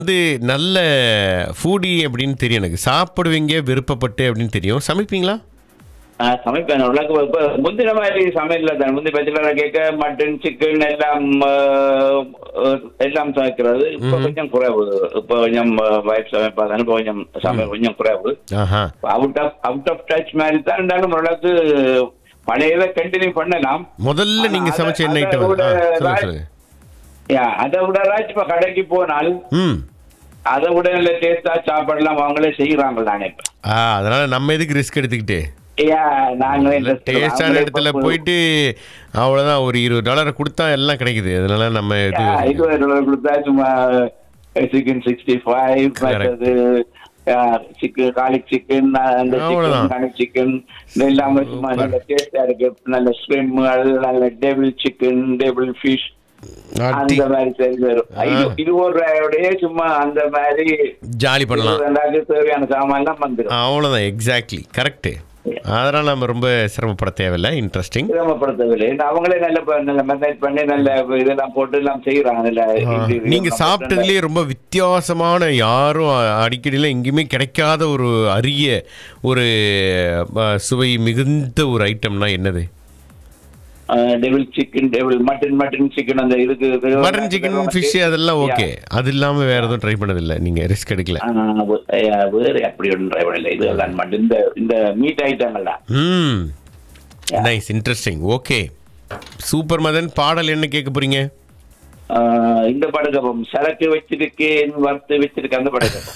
வந்து நல்ல ஃபூடி அப்படின்னு தெரியும் எனக்கு சாப்பிடுவீங்க விருப்பப்பட்டு அப்படின்னு தெரியும் சமைப்பீங்களா ஆஹ் சமைப்பேன் உனக்கு இப்ப முந்தின மாதிரி சமையல தான் முந்தி பேச்சுலர் கேட்க மட்டன் சிக்கன் எல்லாம் ஆஹ், ஆஹ், எல்லாம் சமைக்கிறது இப்ப கொஞ்சம் குறைவு இப்ப கொஞ்சம் வைஃப் சமைப்பாதானே இப்ப கொஞ்சம் சமையல் கொஞ்சம் குறைவு ஆஹா out of out of touch மாதிரி தான் இருந்தாலும் ஓரளவுக்கு பழையதை கண்டினியூ பண்ணலாம் முதல்ல ஆனா, நீங்க அத- சமைச்ச என்ன அத ஐட்டம் விட சொல்லுங்க ராஜ்- சொல்லுங்க யா, அதை விட ராஜ் இப்ப கடைக்கு போனால் ம் அதை விட நல்ல டேஸ்டா சாப்பாடுலாம் அவங்களே செய்யறாங்க தானே இப்ப ஆ அதனால நம்ம எதுக்கு ரிஸ்க் எடுத்துக்கிட்டு யா, நாங்களே இந்த டேஸ்டான அவங்களே இடத்துல இப்ப- போயிட்டு அவ்வளோதான் ஒரு இருபது டாலரை கொடுத்தா எல்லாம் கிடைக்குது அதனால நம்ம இது யா, இருபது டாலர் கொடுத்தா சும்மா சிக்கன் சிக்ஸ்டி ஃபைவ் Correct. மற்றது சிக்கன் காலிக் சிக்கன் அந்த அவ்வளவுதான். சிக்கன் காலிக் சிக்கன் எல்லாமே சும்மா நல்ல டேஸ்டா இருக்கு நல்ல ஸ்விம் அது நல்ல டேபிள் சிக்கன் டேபிள் ஃபிஷ் அட்டி அந்த மாதிரி செஞ்சு வரும் இது இது ஒரு ரூபாயோடய சும்மா அந்த மாதிரி ஜாலி பண்ணலாம் ரெண்டாயிரத்துக்கு தேவையான சாமான் எல்லாம் வந்துடும் அவ்வளோதான் எக்ஸாக்ட்லி கரெக்டு அதனால் நம்ம ரொம்ப சிரமப்பட தேவையில்லை இன்ட்ரெஸ்டிங் சிரமப்படுத்தவில்லை ஏன்னா அவங்களே நல்ல ப- நல்ல மெசேஜ் பண்ணி நல்ல இதெல்லாம் போட்டு எல்லாம் செய்யறாங்க நல்ல இது- நீங்க சாப்பிட்டதுலயே ரொம்ப வித்தியாசமான யாரும் அ- அடிக்கடியில் எங்கேயுமே கிடைக்காத ஒரு அரிய ஒரு அ, சுவை மிகுந்த ஒரு ஐட்டம்னா என்னது devil chicken devil mutton mutton chicken அந்த இதுக்கு இது- மட்டன் சிக்கன் ஃபிஷ் அதெல்லாம் ஓகே அது இல்லாமல் வேற எதுவும் ட்ரை பண்ணதில்லை நீங்க ரிஸ்க் எடுக்கல ஆ, வே- ஆ, வேறு அப்படி ஒன்றும் ட்ரை பண்ணல இது எல்லாம் மட்டும் இந்த இந்த மீட் ஐட்டங்கள் தான் ம் nice interesting okay super Madan பாடல் என்ன கேட்க போறீங்க ஆ, இந்த படகப்பம் சரக்கு வச்சிருக்கேன் வறுத்து வச்சிருக்கேன் அந்த படகப்பம்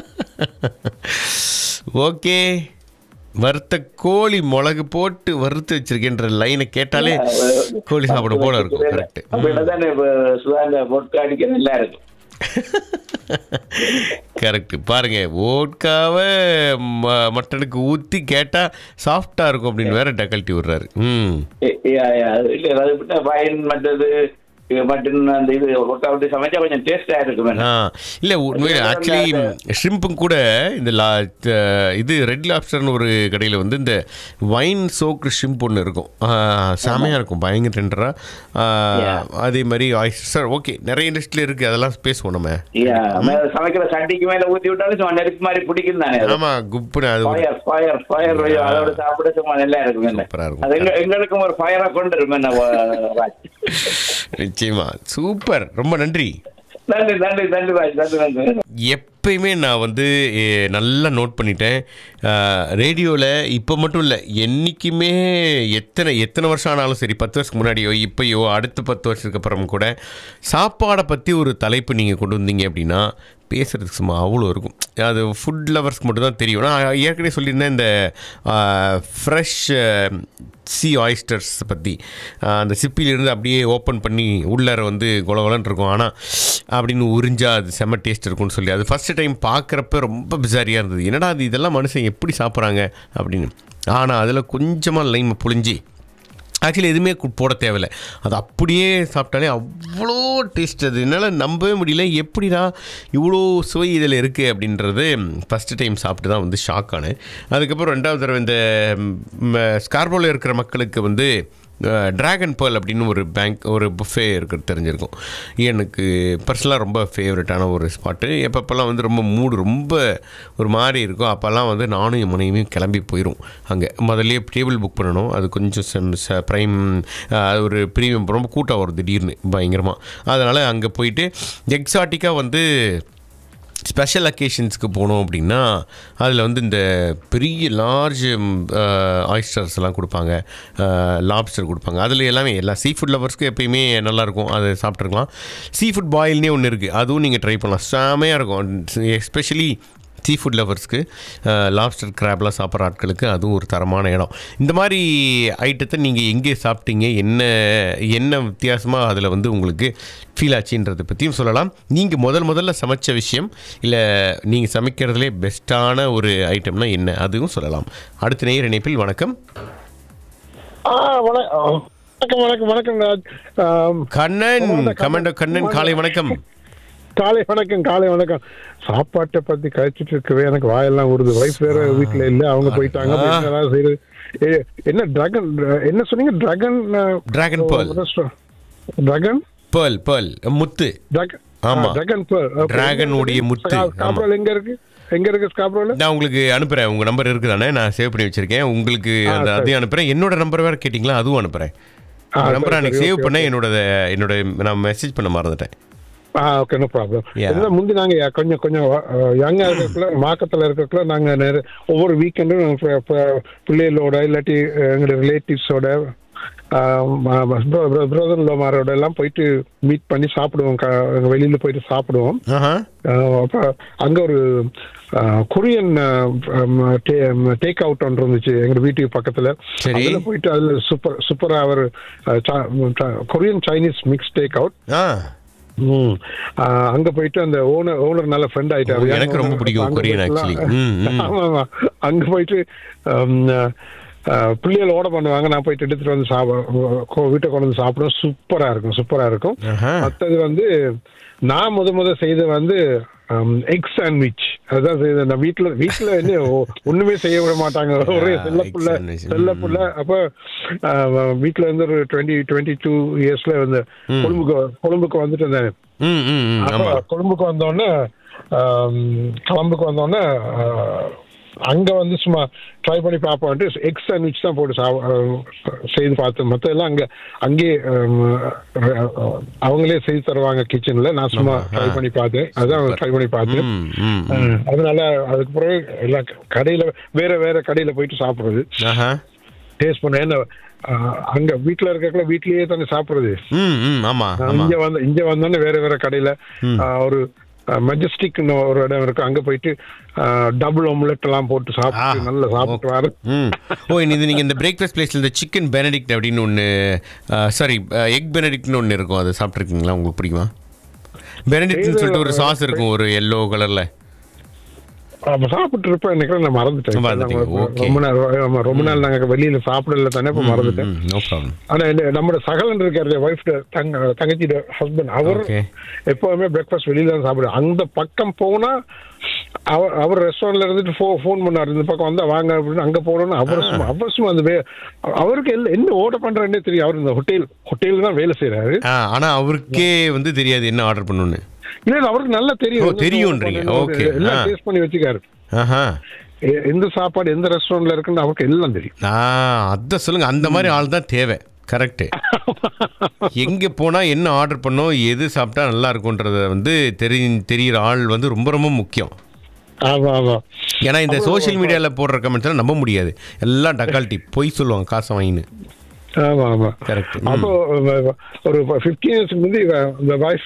ஓகே வறுத்த கோழி மிளகு போட்டு வறுத்து வச்சிருக்கேன்ற லைனை கேட்டாலே கோழி சாப்பிடும் போல இருக்கும் கரெக்ட் அப்படிதான் சுதாந்த பொட்கா அடிக்க நல்லா இருக்கும் கரெக்ட் பாருங்க ஓட்காவை ம- மட்டனுக்கு ஊற்றி கேட்டால் சாஃப்டாக இருக்கும் அப்படின்னு வேற டக்கல்ட்டி விடுறாரு ம் ஏ- ஏ- ஏ, அது இல்ல அது விட்டா பயன் மற்றது இது மட்டன் அந்த இது ஒட்டா விட்டு சமைச்சா கொஞ்சம் டேஸ்டா இருக்கும் ஆ இல்லை உண்மையில் ஆக்சுவலி ஷ்ரிம்பும் கூட இந்த லா த- இது ரெட் லாப்ஸ்டர்னு ஒரு கடையில் வந்து இந்த வைன் சோக்கு ஷ்ரிம்ப் ஒன்று இருக்கும் ஆ, செமையாக இருக்கும் பயங்கர டெண்டராக அதே மாதிரி சார் ஓகே நிறைய இண்டஸ்ட்ரியில் இருக்குது அதெல்லாம் பேசுவோம் நம்ம Yeah, மேல சமைக்கிற சட்டிக்கு மேல ஊத்தி விட்டாலும் சும்மா நெருப்பு மாதிரி பிடிக்கும் தானே அது. ஆமாம் குப்புன்னு அது ஒரு ஃபயர் ஃபயர் ஃபயர் அதோட சாப்பிட சும்மா நல்லா இருக்கும் என்ன சூப்பரா இருக்கும். அது எங்க எங்களுக்கும் ஒரு ஃபயரா கொண்டு இருக்கும் என்ன வா- ராஜ். நிச்சயமா சூப்பர் ரொம்ப நன்றி நன்றி நன்றி நன்றி ராஜ் நன்றி நன்றி எப்பயுமே நான் வந்து எ, நல்லா நோட் பண்ணிட்டேன் ரேடியோவில் இப்போ மட்டும் இல்லை என்றைக்குமே எத்தனை எத்தனை வருஷம் ஆனாலும் சரி பத்து வருஷத்துக்கு முன்னாடியோ இப்போயோ அடுத்த பத்து வருஷத்துக்கு அப்புறம் கூட சாப்பாடை பற்றி ஒரு தலைப்பு நீங்கள் கொண்டு வந்தீங்க அப்படின்னா பேசுகிறதுக்கு சும்மா அவ்வளோ இருக்கும் அது ஃபுட் லவர்ஸ்க்கு மட்டும் தான் தெரியும் நான் ஏற்கனவே சொல்லியிருந்தேன் இந்த ஃப்ரெஷ் சி ஆயிஸ்டர்ஸ் பற்றி அந்த சிப்பிலிருந்து அப்படியே ஓப்பன் பண்ணி உள்ளார வந்து குலகுலன்னு இருக்கும் ஆனால் அப்படின்னு உறிஞ்சா அது செம்ம டேஸ்ட் இருக்கும்னு சொல்லி அது ஃபஸ்ட்டு டைம் பார்க்குறப்ப ரொம்ப பிசாரியாக இருந்தது என்னடா அது இதெல்லாம் மனுஷன் எப்படி சாப்பிட்றாங்க அப்படின்னு ஆனால் அதில் கொஞ்சமாக லைமை புழிஞ்சி ஆக்சுவலி எதுவுமே கு- போட தேவையில்ல அது அப்படியே சாப்பிட்டாலே அவ்வளோ டேஸ்ட் அது என்னால் நம்பவே முடியல எப்படிடா இவ்வளோ சுவை இதில் இருக்குது அப்படின்றது ஃபஸ்ட்டு டைம் சாப்பிட்டு தான் வந்து ஷாக் ஆனேன் அதுக்கப்புறம் ரெண்டாவது தடவை இந்த ஸ்கார்போவில் இருக்கிற மக்களுக்கு வந்து ட்ராகன் பேர்ல் அப்படின்னு ஒரு பேங்க் ஒரு புஃபே இருக்கிறது தெரிஞ்சிருக்கும் எனக்கு பர்சனலாக ரொம்ப ஃபேவரட்டான ஒரு ஸ்பாட்டு எப்பப்பெல்லாம் வந்து ரொம்ப மூடு ரொம்ப ஒரு மாதிரி இருக்கும் அப்போல்லாம் வந்து நானும் என் மனைவியும் கிளம்பி போயிடும் அங்கே முதல்லயே டேபிள் புக் பண்ணணும் அது கொஞ்சம் செம் ச ப்ரைம் அது ஒரு ப்ரீமியம் ரொம்ப கூட்டம் வரும் திடீர்னு பயங்கரமாக அதனால் அங்கே போயிட்டு எக்ஸாட்டிக்காக வந்து ஸ்பெஷல் அக்கேஷன்ஸ்க்கு போனோம் அப்படின்னா அதில் வந்து இந்த பெரிய லார்ஜ் ஆயிஸ்டர்ஸ் எல்லாம் கொடுப்பாங்க லாப்ஸ்டர் கொடுப்பாங்க அதில் எல்லாமே எல்லா சீ ஃபுட் லவர்ஸ்க்கு எப்பயுமே நல்லாயிருக்கும் அதை சாப்பிட்ருக்கலாம் சீ ஃபுட் பாயில்னே ஒன்று இருக்குது அதுவும் நீங்கள் ட்ரை பண்ணலாம் செமையாக இருக்கும் எஸ்பெஷலி சீ ஃபுட் லவர்ஸ்க்கு லாப்ஸ்டர் கிராப்லாம் சாப்பிட்ற ஆட்களுக்கு அதுவும் ஒரு தரமான இடம் இந்த மாதிரி ஐட்டத்தை நீங்கள் எங்கே சாப்பிட்டீங்க என்ன என்ன வித்தியாசமாக அதில் வந்து உங்களுக்கு ஃபீல் ஆச்சுன்றதை பற்றியும் சொல்லலாம் நீங்கள் முதல் முதல்ல சமைச்ச விஷயம் இல்லை நீங்கள் சமைக்கிறதுலே பெஸ்ட்டான ஒரு ஐட்டம்னா என்ன அதுவும் சொல்லலாம் அடுத்த நேர் இணைப்பில் வணக்கம் ஆ வண- ஆ, வணக்கம் வணக்கம் வணக்கம் ராஜ் ஆம், கண்ணன் கமெண்ட் கண்ணன் காலை வணக்கம் காலை வணக்கம் காலை வணக்கம் சாப்பாட்டை பத்தி கழிச்சிட்டு இருக்கவே எனக்கு வாயெல்லாம் ஊறுது வைஃப் வேற வீட்டுல இல்ல அவங்க போயிட்டாங்க அப்ப என்னடா செய்யுது? ஏ, என்ன டிராகன் என்ன சொன்னீங்க dragon Dragon Pearl. Dragon pearl pearl முத்து டிராகன் ஆமா டிராகன் Dragon உடைய முத்து, ஆமா. ஸ்காப்ரோல் எங்க இருக்கு எங்க இருக்கு ஸ்காப்ரோல நான் உங்களுக்கு அனுப்புறேன் உங்க நம்பர் இருக்குதானே நான் சேவ் பண்ணி வச்சிருக்கேன் உங்களுக்கு ஆ, அந்த சரி. அதையும் அனுப்புறேன் என்னோட நம்பர் வேற கேட்டிங்களா அதுவும் அனுப்புறேன் ஆ, நம்பர் சரி, அன்னைக்கு சரி, சேவ் okay, பண்ண என்னோட என்னோட நான் மெசேஜ் பண்ண மறந்துட்டேன் ஆ ஓகே நோ ப்ராப்ளம் Yeah. இல்லை முந்தி நாங்க யா- கொஞ்சம் கொஞ்சம் யங்கா இருக்கக்குள்ள மாக்கத்துல இருக்கக்குள்ள நாங்க நிறைய ஒவ்வொரு வீக்கெண்டும் பிள்ளைகளோட இல்லாட்டி அஹ், எங்களோட ரிலேட்டிவ்ஸோட பிரதர் லோமாரோட எல்லாம் போயிட்டு மீட் பண்ணி சாப்பிடுவோம் க- வெளியில போயிட்டு சாப்பிடுவோம் ஆஹா அஹ், அப்ப அங்க ஒரு கொரியன் டேக் அவுட் ஒன்று இருந்துச்சு எங்க வீட்டுக்கு பக்கத்துல சரி. அதுல போயிட்டு அதுல சூப்பர் சூப்பரா அவர் Korean Chinese mix take out ஆ ம். ஆ, அங்க போயிட்டு அந்த ஓனர் ஓனர் நல்ல ஃப்ரெண்ட் ஆயிட்டாரு ஓ, எனக்கு ரொம்ப பிடிக்கும் அங்க கொரியன் போயிட்டுலாம் actually. ம், ம். ஆமா, ஆமா. அங்க போயிட்டு ஹம், ஆ, பிள்ளைகள் ஓட பண்ணுவாங்க நான் போயிட்டு எடுத்துட்டு வந்து சாப்பிட வீட்டை கொண்டு வந்து சாப்பிடுவோம் சூப்பரா இருக்கும் சூப்பரா இருக்கும் ஆஹா. மத்தது வந்து நான் முத முத செய்த வந்து எக் சாண்ட்விச் அதுதான் செய்தேன் நான் வீட்டுல வீட்டுல என்ன ஒ- ஒண்ணுமே செய்ய விட மாட்டாங்க ஒரே Ah, செல்ல egg புள்ள sandwich. செல்ல ம், புள்ள அப்ப ஆஹ், வீட்டுல இருந்து ஒரு டுவெண்ட்டி டுவெண்ட்டி டூ இயர்ஸ்ல வந்து கொழும்புக்கு கொழும்புக்கு வந்துட்டு இருந்தேன் ம் ம் ம் அப்ப ஆமா கொழும்புக்கு வந்தோடனே கொழம்புக்கு வந்தோடனே அங்க வந்து சும்மா ட்ரை பண்ணி பார்ப்போம்ட்டு எக் சாண்ட்விச் தான் போட்டு சாப் ஆஹ், செய்து பார்த்தேன் மற்ற எல்லாம் அங்க அங்கேயே ஆஹ், அவங்களே செய்து தருவாங்க கிச்சன்ல நான் சும்மா ட்ரை பண்ணி பார்த்தேன் அதான் ட்ரை பண்ணி பார்த்தேன் ம் ம் ம். ஆஹ், அதனால அதுக்கு பிறகு எல்லாம் கடையில வேற வேற கடையில போயிட்டு சாப்பிடுறது ஆஹா டேஸ்ட் பண்ண ஏன்னா ஆஹ், அங்க வீட்டுல இருக்கக்குள்ள வீட்லயே தானே சாப்பிடுறது ம் ம் ஆமா ஆமா இங்க வந்து இங்க வந்தோடனே வேற வேற கடையில ஆஹ், ஒரு மெஜஸ்டிக்னு ஒரு இடம் இருக்கு அங்க போயிட்டு டபுள் ஆம்லெட் எல்லாம் போட்டு சாப்பிட்டு ஆ, நல்லா சாப்பிட்டு வர ம் ஓ இது நீங்கள் இந்த பிரேக்ஃபாஸ்ட் பிளேஸில் இந்த சிக்கன் பெனடிக்ட் அப்படின்னு ஒன்று சாரி எக் பெனடிக்ட்னு ஒன்று இருக்கும் அது சாப்பிட்ருக்கீங்களா உங்களுக்கு பிடிக்குமா பெனடிக்ட்னு சொல்லிட்டு ஒரு சாஸ் இருக்கும் ஒரு எல்லோ கலரில் அப்ப சாப்பிட்டு இருப்பேன் நினைக்கிறேன் நான் மறந்துட்டேன் மறந்துட்டீங்க, okay. ரொம்ப நாள் ஆமா, ரொம்ப நாள் நாங்க வெளியில சாப்பிடல தானே இப்ப மறந்துட்டேன் நோ ப்ராப்ளம் ஆனா இந்த நம்மளோட சகலன் இருக்காரு ஒய்ஃப் தங்க தங்கச்சியோட ஹஸ்பண்ட் அவர் Okay. எப்பவுமே பிரேக்ஃபாஸ்ட் வெளியில தான் சாப்பிடுவார் அந்த பக்கம் போனா அவர் அவர் ரெஸ்டாரண்ட்ல இருந்துட்டு ஃபோ ஃபோன் பண்ணாரு இந்த பக்கம் வந்தா வாங்க அப்படின்னு அங்க போனோம்னா அவர் சும்மா அவர் சும்மா அந்த வே- அவருக்கு எல்லாம் என்ன ஓட பண்றாருன்னே தெரியும் அவர் இந்த ஹோட்டல் ஹோட்டல் தான் வேலை செய்யறாரு ஆ ஆனால் அவருக்கே வந்து தெரியாது என்ன ஆர்டர் பண்ணணும்னு இல்ல இல்ல, அவருக்கு நல்லா தெரியும் ஓ, என்ன தெரியும்ன்றீங்க. order பண்ணணும், Okay. எல்லாம் ஆ. டேஸ்ட் பண்ணி வச்சுக்காரு ஆஹா எ- எந்த சாப்பாடு எந்த ரெஸ்டாரண்ட்ல இருக்குன்னு அவருக்கு எல்லாம் தெரியும் ஆ அதை சொல்லுங்க அந்த மாதிரி ஆள் தான் தேவை கரெக்டு எங்கே போனால் என்ன ஆர்டர் பண்ணோம் எது சாப்பிட்டா நல்லா இருக்கும்ன்றத வந்து தெரி தெரிகிற ஆள் வந்து ரொம்ப ரொம்ப முக்கியம் ஆமா ஆமா ஏன்னா இந்த சோஷியல் மீடியாவில் போடுற கமெண்ட்ஸ்லாம் நம்ப முடியாது எல்லாம் டக்கால்ட்டி பொய் சொல்லுவாங்க காசை வாங்கின்னு ஆமா ஆமா கரெக்ட் அப்போ அஹ், ஒரு ஃபிஃப்டீன் இயர்ஸ்க்கு முந்தி இவ- இந்த வைஃப்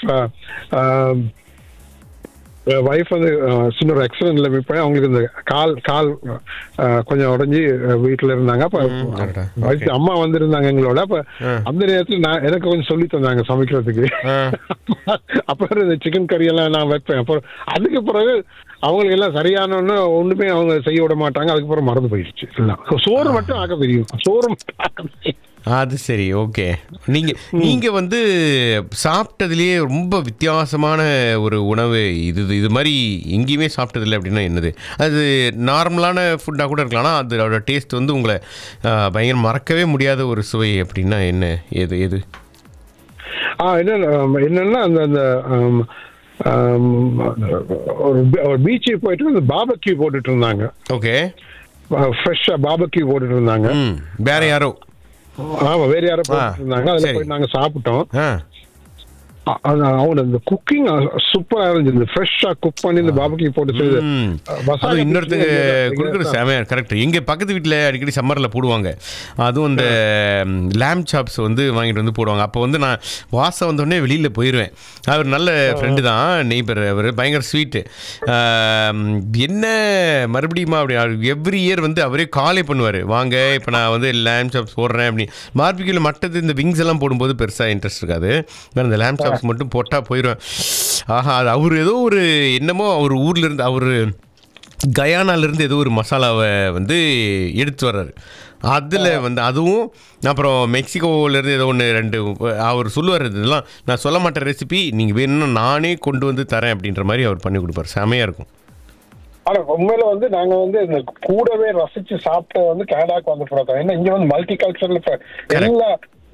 வைஃப் வந்து அஹ், சின்ன ஒரு ஆக்சிடென்ட்ல மீட் பண்ணி அவங்களுக்கு இந்த கால் கால் அஹ், கொஞ்சம் உடஞ்சி வீட்டில் இருந்தாங்க அப்போ அடடா. வயசு அம்மா வந்திருந்தாங்க எங்களோட அப்போ அந்த நேரத்தில் நான் எனக்கு கொஞ்சம் சொல்லி தந்தாங்க சமைக்கிறதுக்கு அப்புறம் இந்த சிக்கன் கறி எல்லாம் நான் வைப்பேன் அப்புறம் அதுக்கு பிறகு அவங்களுக்கு எல்லாம் சரியானோன்னு ஒண்ணுமே அவங்க செய்ய விட மாட்டாங்க அதுக்கப்புறம் மறந்து போயிடுச்சு எல்லாம் சோறு மட்டும் ஆக்க தெரியும் சோறு மட்டும் ஆக்க தெரியும் அது சரி ஓகே நீங்கள் நீங்கள் வந்து சாப்பிட்டதுலேயே ரொம்ப வித்தியாசமான ஒரு உணவு இது இது மாதிரி எங்கேயுமே சாப்பிட்டதில்லை அப்படின்னா என்னது அது நார்மலான ஃபுட்டாக கூட இருக்கலாம் ஆனால் அதோட டேஸ்ட் வந்து உங்களை ஆ, பயங்கர மறக்கவே முடியாத ஒரு சுவை அப்படின்னா என்ன எது எது ஆ என்ன என்னன்னா அந்த அந்த ஆம், ஆம், ஒரு பீ- ஒரு பீச்சுக்கு போயிட்டு அந்த பாபக்யூ போட்டுட்டு இருந்தாங்க ஓகே ஃப்ரெஷ்ஷா பாபக்யூ போட்டுட்டு இருந்தாங்க ம் வேற யாரோ ஆமா வேற யாரோ போட்டுட்டு இருந்தாங்க அதுல சரி. போய் நாங்க சாப்பிட்டோம் ஆ அ- அது அவங்க இந்த குக்கிங் சூப்பரா இருந்துச்சு இந்த ஃப்ரெஷ்ஷா குக் பண்ணி இந்த பாபக்யூ போட்டு செய்து ம். மசாலா அதுவும் இன்னொருத்தங்க பிரியாணி கொடுக்குற செமையா கரெக்ட் எங்க பக்கத்து வீட்டில் அடிக்கடி சம்மரில் போடுவாங்க அதுவும் இந்த லேம் சாப்ஸ் வந்து வாங்கிட்டு வந்து போடுவாங்க அப்போ வந்து நான் வாசம் வந்தோடனே வெளியில் போயிடுவேன் அவர் நல்ல ஃப்ரெண்டு தான் நெய்பர் அவர் பயங்கர ஸ்வீட்டு என்ன மறுபடியுமா அப்படி எவ்ரி இயர் வந்து அவரே காலே பண்ணுவார் வாங்க இப்போ நான் வந்து லேம் சாப்ஸ் போடுறேன் அப்படி பார்பிக்யூவில் மட்டது இந்த விங்ஸ் எல்லாம் போடும்போது பெருசாக இன்ட்ரெஸ்ட் இருக்காது நான் இந்த லேம் சாப்ஸ் மட்டும் போட்டால் போயிடுவேன் ஆஹா அது அவர் ஏதோ ஒரு என்னமோ அவர் ஊர்ல இருந்து அவர் கயானாலேருந்து ஏதோ ஒரு மசாலாவை வந்து எடுத்து வர்றாரு அதில் வந்து அதுவும் அப்புறம் மெக்சிகோவிலேருந்து ஏதோ ஒன்று ரெண்டு அவர் சொல்லுவார் இதெல்லாம் நான் சொல்ல மாட்டேன் ரெசிபி நீங்கள் வேணும்னா நானே கொண்டு வந்து தரேன் அப்படின்ற மாதிரி அவர் பண்ணி கொடுப்பார் செமையாக இருக்கும் ஆனா உண்மையில வந்து நாங்க வந்து இந்த கூடவே ரசிச்சு சாப்பிட்ட வந்து கனடாக்கு வந்து பார்த்தோம் ஏன்னா இங்க வந்து மல்டி கல்ச்சர்ல எல்லா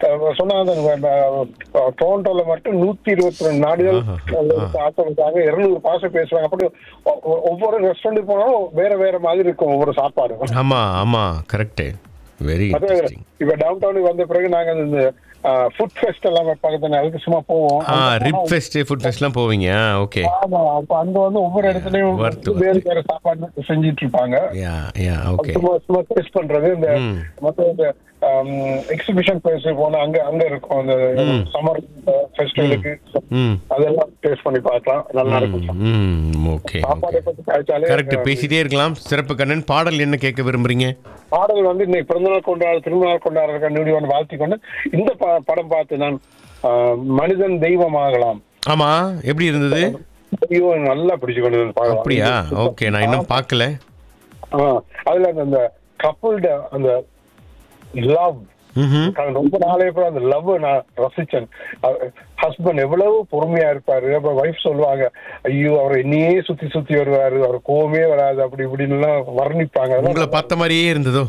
அஹ், சொன்னாங்க டொரண்டோல மட்டும் நூத்தி இருபத்தி ரெண்டு நாடுகள் ஆக்கிரமிச்சாங்க இருநூறு பாச பேசுறாங்க அப்படி ஒ- ஒ- ஒவ்வொரு ரெஸ்டாரண்ட் போனாலும் வேற வேற மாதிரி இருக்கும் ஒவ்வொரு சாப்பாடும் ஆமாம் ஆமாம் கரெக்டு வெரி அது இன்ட்ரெஸ்டிங் இப்ப டவுன் டவுனுக்கு வந்த பிறகு நாங்க இந்த ஃபுட் ஃபெஸ்ட் எல்லாம் வைப்பாங்க தானே, அதுக்கு சும்மா போவோம் ஆ அங்க ரிப் போனா- ஃபெஸ்ட் ஃபுட் ஃபெஸ்ட்லாம் போவீங்க ஓகே ஆமா அப்ப அங்க வந்து ஒவ்வொரு இடத்துலயும் வறுத்து, வேறு வேற சாப்பாடு செஞ்சிட்டு இருப்பாங்க யா யா ஓகே சும்மா சும்மா டேஸ்ட் பண்றது இந்த ம். மத்த இந்த எக்ஸிபிஷன் பிளேஸ் போனா அங்க அங்க இருக்கும் அந்த சம்மர் ஃபெஸ்டிவலுக்கு ம் அதெல்லாம் டேஸ்ட் பண்ணி பார்க்கலாம் நல்லா இருக்கும் ம் ஓகே சாப்பாடை பத்தி காய்ச்சாலே கரெக்ட் பேசிட்டே இருக்கலாம் சிறப்பு கண்ணன் பாடல் என்ன கேட்க விரும்புறீங்க பாடல் வந்து இன்னைக்கு பிறந்தநாள் கொண்டாட திருமணநாள் கொண்டாடுற கண்டுபிடி ஒன்று வாழ்த்தி கொண்டு இந்த ப- படம் பார்த்து நான் ஆஹ், மனிதன் தெய்வமாகலாம் ஆமா எப்படி இருந்தது ஐயோ எனக்கு நல்லா பிடிச்சு கொண்டு வந்து பார்க்கலாம். அப்படியா ஓகே நான் இன்னும் பார்க்கல ஆ, அதுல அந்த- அந்த கப்புள்ட அந்த லவ் ம்ஹும். ரொம்ப நாளே அப்புறம் அந்த லவ் நான் ரசிச்சேன் ஹஸ்பண்ட் எவ்வளவு பொறுமையா இருப்பாரு அப்ப ஒய்ஃப் சொல்லுவாங்க ஐயோ அவர் என்னையே சுத்தி சுத்தி வருவாரு அவர் கோவமே வராது அப்படி இப்படின்னு எல்லாம் வர்ணிப்பாங்க அதெல்லாம் உங்களை பார்த்த மாதிரியே இருந்ததோ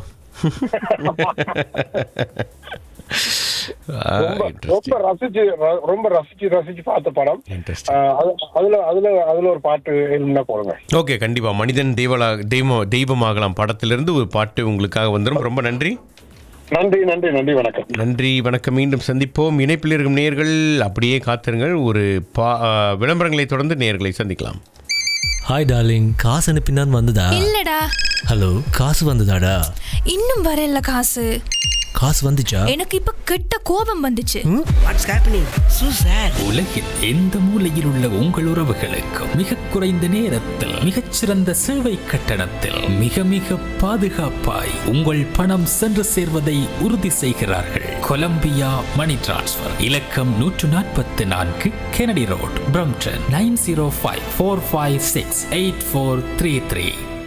ஆ, ரொம்ப interesting. ரொம்ப ரசிச்சு ர- ரொம்ப ரசிச்சு ரசிச்சு பார்த்த படம் Interesting. ஆ, அது- அதுல அதுல அதுல ஒரு பாட்டு என்ன போடுங்க ஓகே கண்டிப்பா மனிதன் தெய்வலா தெய்வம் தெய்வமாகலாம் படத்திலிருந்து ஒரு பாட்டு உங்களுக்காக வந்துடும் ரொம்ப நன்றி நன்றி நன்றி நன்றி வணக்கம் நன்றி வணக்கம் மீண்டும் சந்திப்போம் இணைப்பில் இருக்கும் நேர்கள் அப்படியே காத்திருங்கள் ஒரு பா ஆ, விளம்பரங்களை தொடர்ந்து நேர்களை சந்திக்கலாம் ஹாய் டார்லிங் காசு அனுப்பினான் வந்ததா இல்லடா ஹலோ காசு வந்ததாடா இன்னும் வரல காசு காசு வந்துச்சா எனக்கு இப்ப கெட்ட கோபம் வந்துச்சு வாட்ஸ் ஹேப்பனிங் சூ சார் உலகில் எந்த மூலையில் உள்ள உங்கள் உறவுகளுக்கு மிக குறைந்த நேரத்தில் மிகச்சிறந்த சேவை கட்டணத்தில் மிக மிக பாதுகாப்பாய் உங்கள் பணம் சென்று சேர்வதை உறுதி செய்கிறார்கள் கொலம்பியா மணி டிரான்ஸ்ஃபர் இலக்கம் நூற்று நாற்பத்தி நான்கு Kennedy road Brampton nine zero five four five six eight four three three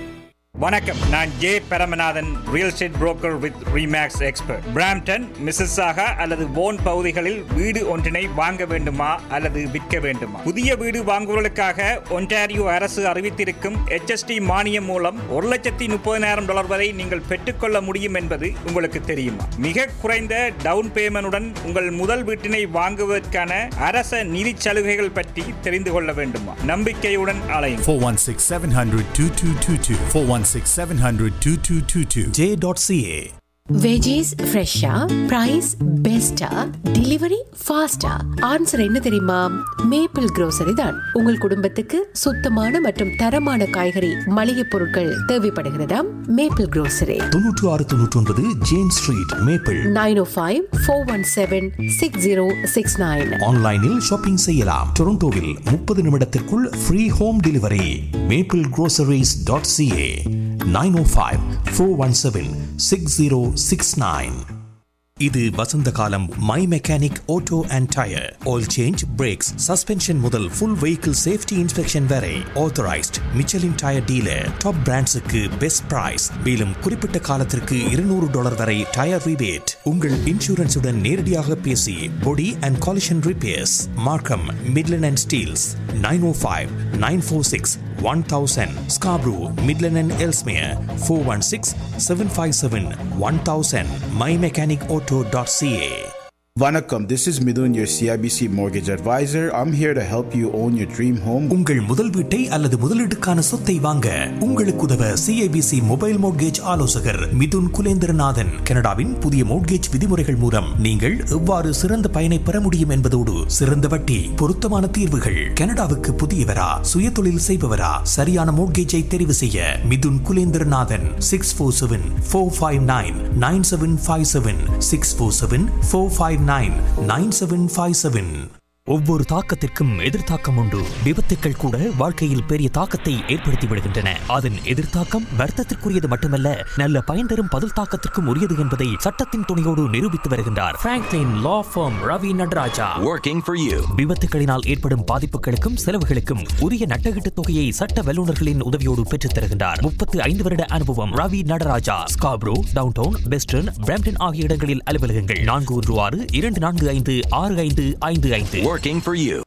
வணக்கம் நான் J Paramanathan real estate broker with Remax expert Brampton Mississauga அல்லது போன் பகுதிகளில் வீடு ஒன்றினை வாங்க வேண்டுமா அல்லது விற்க வேண்டுமா புதிய வீடு வாங்குவதற்காக ஒன்டாரியோ அரசு அறிவித்திருக்கும் HST மானியம் மூலம் ஒரு லட்சத்தி முப்பதினாயிரம் டாலர் வரை நீங்கள் பெற்றுக்கொள்ள முடியும் என்பது உங்களுக்கு தெரியுமா மிக குறைந்த டவுன் பேமெண்டுடன் உங்கள் முதல் வீட்டினை வாங்குவதற்கான அரச நிதி சலுகைகள் பற்றி தெரிந்து கொள்ள வேண்டுமா நம்பிக்கையுடன் அலையும் 416 700 2222. 416 700 2222. J.ca. வெஜிஸ் ஃப்ரெஷ்ஷா பிரைஸ் பெஸ்டா டெலிவரி ஃபாஸ்டா ஆன்சர் என்ன தெரியுமா மேப்பிள் grocery தான் உங்கள் குடும்பத்துக்கு சுத்தமான மற்றும் தரமான காய்கறி மளிகை பொருட்கள் தேவைப்படுகிறதாம் மேப்பிள் grocery தொண்ணூற்று ஆறு தொண்ணூற்றி ஒன்பது James street Maple nine O five four one seven six zero six nine ஆன்லைனில் ஷாப்பிங் செய்யலாம் டொரண்டோவில் முப்பது நிமிடத்திற்குள் free home delivery Maple groceries dot CA nine O five four one seven six zero six nine இது வசந்த காலம் my mechanic auto and tyre oil change brakes suspension முதல் full vehicle safety inspection வரை authorised Michelin tyre dealer top பிராண்ட்ஸுக்கு best price மேலும் குறிப்பிட்ட காலத்திற்கு இருநூறு டாலர் வரை டயர் ரிபேட் உங்கள் இன்சூரன்ஸுடன் நேரடியாக பேசி body and collision repairs Markham Midland and Steeles nine O five nine four six one thousand Scarborough Midland and Ellesmere four one six seven five seven one thousand my mechanic auto dot CA Vanakkam, this is Midun, your CIBC mortgage advisor. I'm here to help you own your dream home. உங்கள் முதல் வீட்டை அல்லது முதலீட்டுக்கான சொத்தை வாங்க உங்களுக்கு உதவ CIBC mobile mortgage ஆலோசகர் மிதுன் குலேந்திரநாதன் கனடாவின் புதிய மோட்கேஜ் விதிமுறைகள் மூலம் நீங்கள் எவ்வாறு சிறந்த பயனை பெற முடியும் என்பதோடு சிறந்த வட்டி பொருத்தமான தீர்வுகள் கனடாவுக்கு புதியவரா சுய தொழில் செய்பவரா சரியான மோட்கேஜை தெரிவு செய்ய Mithun Kulendranathan six four seven four five nine nine seven five seven six four seven four five nine nine seven five seven ஒவ்வொரு தாக்கத்திற்கும் எதிர்த்தாக்கம் உண்டு விபத்துக்கள் கூட வாழ்க்கையில் பெரிய தாக்கத்தை ஏற்படுத்தி விடுகின்றன அதன் எதிர்த்தாக்கம் வர்த்தத்திற்குரியது மட்டுமல்ல நல்ல பயன் தரும் பதில் தாக்கத்திற்கும் உரியது என்பதை சட்டத்தின் துணையோடு நிரூபித்து வருகின்றார் Franklin law firm Ravi Nadarajah Working for you. விபத்துகளினால் ஏற்படும் பாதிப்புகளுக்கும் செலவுகளுக்கும் உரிய நட்டகீட்டு தொகையை சட்ட வல்லுநர்களின் உதவியோடு பெற்றுத் தருகின்றார் முப்பத்து ஐந்து வருட அனுபவம் Ravi Nadarajah Scarborough downtown western Brampton ஆகிய இடங்களில் அலுவலகங்கள் நான்கு ஒன்று ஆறு இரண்டு நான்கு ஐந்து ஆறு ஐந்து ஐந்து ஐந்து Working for you.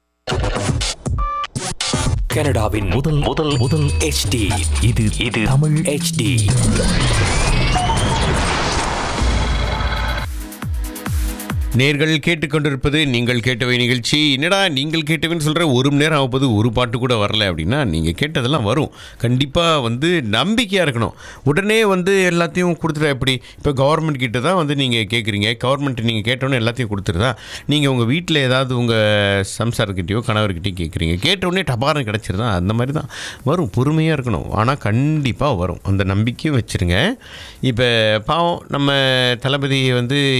கனடாவின் முதல் முதல் முதல் HD இது இது தமிழ் HD நேர்கள் கேட்டுக்கொண்டிருப்பது நீங்கள் கேட்டவை நிகழ்ச்சி என்னடா நீங்கள் கேட்டவைன்னு சொல்கிற ஒரு மணி நேரம் ஆகும்போது ஒரு பாட்டு கூட வரல அப்படின்னா நீங்கள் கேட்டதெல்லாம் வரும் கண்டிப்பாக வந்து நம்பிக்கையாக இருக்கணும் உடனே வந்து எல்லாத்தையும் கொடுத்துட்டா எப்படி இப்போ கவர்மெண்ட் கிட்ட தான் வந்து நீங்கள் கேட்குறீங்க கவர்மெண்ட் நீங்கள் கேட்டோன்னே எல்லாத்தையும் கொடுத்துருதா நீங்கள் உங்கள் வீட்டில் ஏதாவது உங்கள் சம்சாரக்கிட்டேயோ கணவர்கிட்டயோ கேட்குறீங்க கேட்டவுடனே டபாரம் கிடச்சிருதா அந்த மாதிரி தான் வரும் பொறுமையாக இருக்கணும் ஆனால் கண்டிப்பாக வரும் அந்த நம்பிக்கையும் வச்சுருங்க இப்போ பாவம் நம்ம தளபதி வந்து